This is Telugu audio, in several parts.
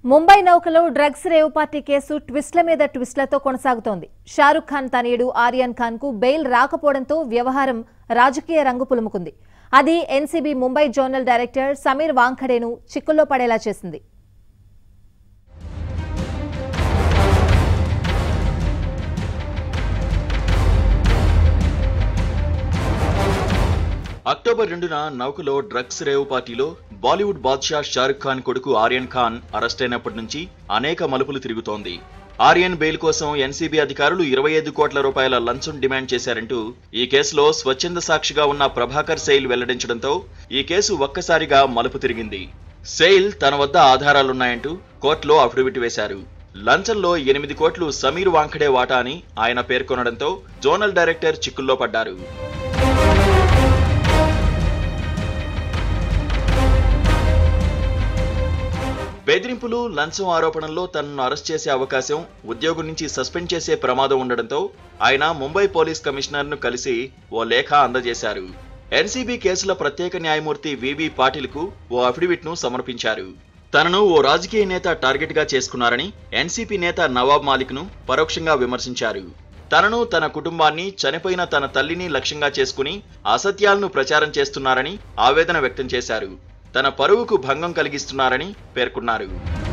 ముంబై నౌకలో డ్రగ్స్ రేవ్ పార్టీ కేసు ట్విస్ట్ల మీద ట్విస్ట్లతో కొనసాగుతోంది షారుఖ్ ఖాన్ తనయుడు ఆర్యన్ ఖాన్ కు బెయిల్ రాకపోవడంతో వ్యవహారం రాజకీయ రంగు పులుముకుంది అది NCB Mumbai zonal director Sameer వాంఖడేను చిక్కుల్లో పడేలా చేసింది అక్టోబర్ రెండున నౌకలో డ్రగ్స్ రేవ్ పార్టీలో బాలీవుడ్ బాద్షా షారుఖ్ ఖాన్ కొడుకు ఆర్యన్ ఖాన్ అరెస్ట్ అయినప్పటి నుంచి అనేక మలుపులు తిరుగుతోంది ఆర్యన్ బెయిల్ కోసం ఎన్సీబీ అధికారులు ఇరవై ఐదు కోట్ల రూపాయల లంచం డిమాండ్ చేశారంటూ ఈ కేసులో స్వచ్ఛంద సాక్షిగా ఉన్న ప్రభాకర్ సెయిల్ వెల్లడించడంతో ఈ కేసు ఒక్కసారిగా మలుపు తిరిగింది సెయిల్ తన వద్ద ఆధారాలున్నాయంటూ కోర్టులో అఫిడవిట్ వేశారు లంచంలో ఎనిమిది కోట్లు సమీర్ వాంఖడే వాటా అని ఆయన పేర్కొనడంతో జోనల్ డైరెక్టర్ చిక్కుల్లో పడ్డారు బెదిరింపులు లంచం ఆరోపణల్లో తనను అరెస్ట్ చేసే అవకాశం ఉద్యోగం నుంచి సస్పెండ్ చేసే ప్రమాదం ఉండడంతో ఆయన ముంబై పోలీస్ కమిషనర్ను కలిసి ఓ లేఖ అందజేశారు ఎన్సీబీ కేసుల ప్రత్యేక న్యాయమూర్తి వివి పాటిల్కు ఓ అఫిడవిట్ను సమర్పించారు తనను ఓ రాజకీయ నేత టార్గెట్ గా చేసుకున్నారని ఎన్సీపీ నేత నవాబ్ మాలిక్ను పరోక్షంగా విమర్శించారు తనను తన కుటుంబాన్ని చనిపోయిన తన తల్లిని లక్ష్యంగా చేసుకుని అసత్యాలను ప్రచారం చేస్తున్నారని ఆవేదన వ్యక్తం చేశారు తన పరువుకు భంగం కలిగిస్తున్నారని పేర్కొన్నారు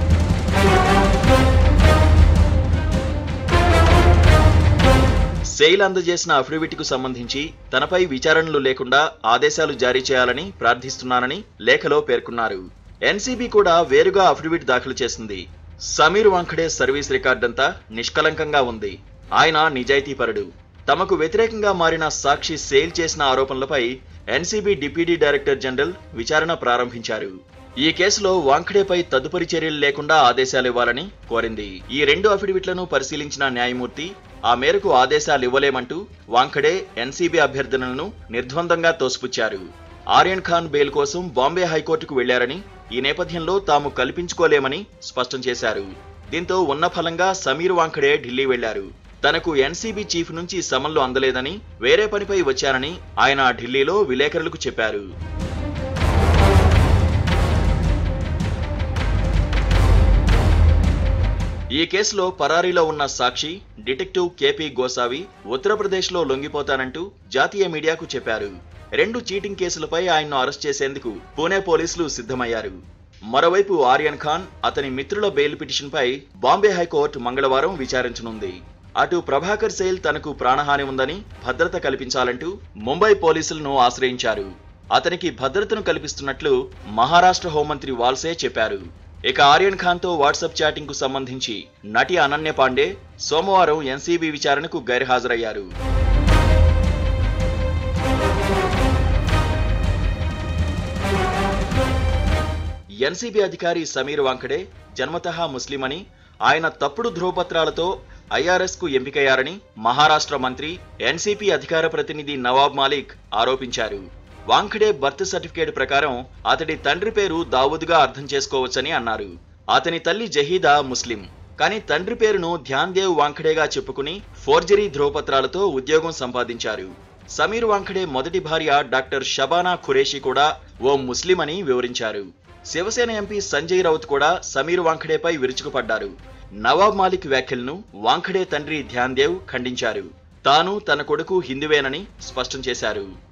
సెయిల్ అందజేసిన అఫిడవిట్కు సంబంధించి తనపై విచారణలు లేకుండా ఆదేశాలు జారీ చేయాలని ప్రార్థిస్తున్నానని లేఖలో పేర్కొన్నారు ఎన్సీబీ కూడా వేరుగా అఫిడవిట్ దాఖలు చేసింది సమీర్ వాంఖడే సర్వీస్ రికార్డంతా నిష్కలంకంగా ఉంది ఆయన నిజాయితీపరుడు తమకు వ్యతిరేకంగా మారిన సాక్షి సేల్ చేసిన ఆరోపణలపై ఎన్సీబీ డిప్యూటీ డైరెక్టర్ జనరల్ విచారణ ప్రారంభించారు ఈ కేసులో వాంఖడేపై తదుపరి చర్యలు లేకుండా ఆదేశాలు ఇవ్వాలని కోరింది ఈ రెండు అఫిడవిట్లను పరిశీలించిన న్యాయమూర్తి ఆ మేరకు ఆదేశాలు ఇవ్వలేమంటూ వాంఖడే ఎన్సీబీ అభ్యర్థనలను నిర్ద్వందంగా తోసిపుచ్చారు ఆర్యన్ ఖాన్ బెయిల్ కోసం బాంబే హైకోర్టుకు వెళ్లారని ఈ నేపథ్యంలో తాము కల్పించుకోలేమని స్పష్టం చేశారు దీంతో ఉన్న ఫలంగా సమీర్ వాంఖడే ఢిల్లీ వెళ్లారు తనకు ఎన్సీబీ చీఫ్ నుంచి సమన్లు అందలేదని వేరే పనిపై వచ్చారని ఆయన ఢిల్లీలో విలేకరులకు చెప్పారు ఈ కేసులో పరారీలో ఉన్న సాక్షి డిటెక్టివ్ కేపీ గోసావి ఉత్తరప్రదేశ్లో లొంగిపోతానంటూ జాతీయ మీడియాకు చెప్పారు రెండు చీటింగ్ కేసులపై ఆయన్ను అరెస్ట్ చేసేందుకు పూణే పోలీసులు సిద్ధమయ్యారు మరోవైపు ఆర్యన్ ఖాన్ అతని మిత్రుల బెయిల్ పిటిషన్పై బాంబే హైకోర్టు మంగళవారం విచారించనుంది అటు ప్రభాకర్ సెయిల్ తనకు ప్రాణహాని ఉందని భద్రత కల్పించాలంటూ ముంబై పోలీసులను ఆశ్రయించారు అతనికి భద్రతను కల్పిస్తున్నట్లు మహారాష్ట్ర హోంమంత్రి వాల్సే చెప్పారు ఇక ఆర్యన్ ఖాన్ తో వాట్సాప్ చాటింగ్ కు సంబంధించి నటి అనన్య పాండే సోమవారం ఎన్సీబీ విచారణకు గైర్హాజరయ్యారు ఎన్సీబీ అధికారి సమీర్ వాంఖడే జన్మతహా ముస్లిం అని ఆయన తప్పుడు ధ్రువపత్రాలతో ఐఆర్ఎస్ కు ఎంపికయ్యారని మహారాష్ట్ర మంత్రి ఎన్సీపీ అధికార ప్రతినిధి నవాబ్ మాలిక్ ఆరోపించారు వాంఖడే బర్త్ సర్టిఫికేట్ ప్రకారం అతడి తండ్రి పేరు దావూద్గా అర్థం చేసుకోవచ్చని అన్నారు అతని తల్లి జహీదా ముస్లిం కానీ తండ్రి పేరును ధ్యాన్ దేవ్ వాంఖడేగా చెప్పుకుని ఫోర్జరీ ధ్రువపత్రాలతో ఉద్యోగం సంపాదించారు సమీర్ వాంఖడే మొదటి భార్య డాక్టర్ షబానా ఖురేషి కూడా ఓ ముస్లిం అని వివరించారు శివసేన ఎంపీ సంజయ్ రౌత్ కూడా సమీర్ వాంఖడేపై విరుచుకుపడ్డారు నవాబ్ మాలిక్ వ్యాఖ్యలను వాంఖడే తండ్రి ధ్యాన్ దేవ్ ఖండించారు తాను తన కొడుకు హిందువేనని స్పష్టం చేశారు